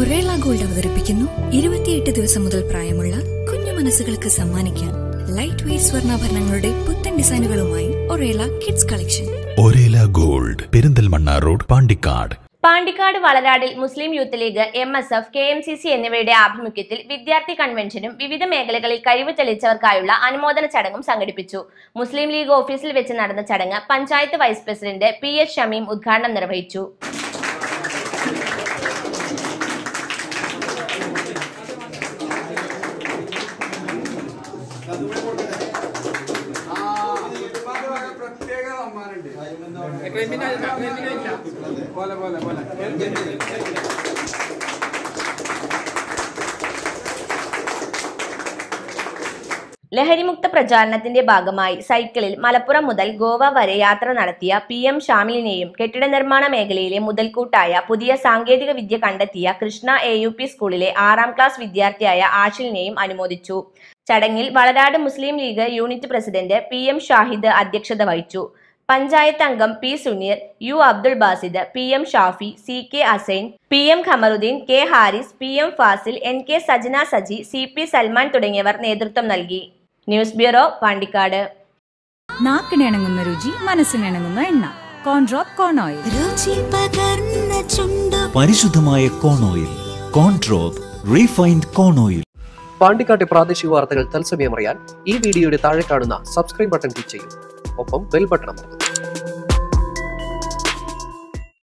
ഒറേള gold അവതരിപ്പിക്കുന്നു ഇരുപത്തിയെട്ട് ദിവസം മുതൽ പ്രായമുള്ള കുഞ്ഞു മനസ്സുകൾക്ക് സമ്മാനിക്കാൻ ലൈറ്റ് വെയ്റ്റ് സ്വർണ്ണാഭരണങ്ങളുടെ പുത്തൻ ഡിസൈനുകളുമായി Orela kids collection Orela gold Perinthalmanna road Pandikkad Pandikkad വളരാടിൽ Muslim Youth League M S F K M C C എന്നിവയുടെ ആഭിമുഖ്യത്തിൽ വിദ്യാർത്ഥി കൺവെൻഷനും വിവിധ മേഖലകളിൽ കഴിവ് തെളിയിച്ചവർക്കായുള്ള അനുമോദന ചടങ്ങും സംഘടിപ്പിച്ചു മുസ്ലിം ലീഗ് ഓഫീസിൽ വെച്ച് നടന്ന ചടങ്ങ് panchayat vice president P H Shameem ഉദ്ഘാടനം നിർവഹിച്ചു പ്രത്യേക സമ്മാനമുണ്ട് പോലെ പോലെ പോലെ ലഹരിമുക്ത പ്രചാരണത്തിന്റെ ഭാഗമായി സൈക്കിളിൽ മലപ്പുറം മുതൽ ഗോവ വരെ യാത്ര നടത്തിയ പി എം ഷാമിലിനെയും കെട്ടിട നിർമ്മാണ മേഖലയിലെ മുതൽക്കൂട്ടായ പുതിയ സാങ്കേതിക വിദ്യ കണ്ടെത്തിയ കൃഷ്ണ എ യു പി സ്കൂളിലെ ആറാം ക്ലാസ് വിദ്യാർത്ഥിയായ ആഷിലിനെയും അനുമോദിച്ചു ചടങ്ങിൽ Valarad Muslim League unit president P M Shahid അധ്യക്ഷത വഹിച്ചു പഞ്ചായത്ത് അംഗം P Suneer U Abdul Basid P M Shafi C K Asain P M Khamaruddeen K Haris P M Fasil N K Sajana Saji C P Salman തുടങ്ങിയവർ നേതൃത്വം നൽകി ന്യൂസ് ബ്യൂറോ പാണ്ടിക്കാട് നാക്കിനിണങ്ങുന്ന രുചി മനസ്സിനിണങ്ങുന്ന എണ്ണ കോൺഡ്രോപ്പ് കോൺ ഓയിൽ രുചി പകർന്ന ചുണ്ടു പരിശുദ്ധമായ കോൺ ഓയിൽ കോൺട്രോപ്പ് റീഫൈൻഡ് കോൺ ഓയിൽ പാണ്ടിക്കാട്ടെ പ്രാദേശിക വാർത്തകൾ തത്സമയം അറിയാൻ ഈ വീഡിയോയുടെ താഴെ കാണുന്ന സബ്സ്ക്രൈബ് ബട്ടൺ ക്ലിക്ക് ചെയ്യും ഒപ്പം ബെൽ ബട്ടൺ അമർത്തും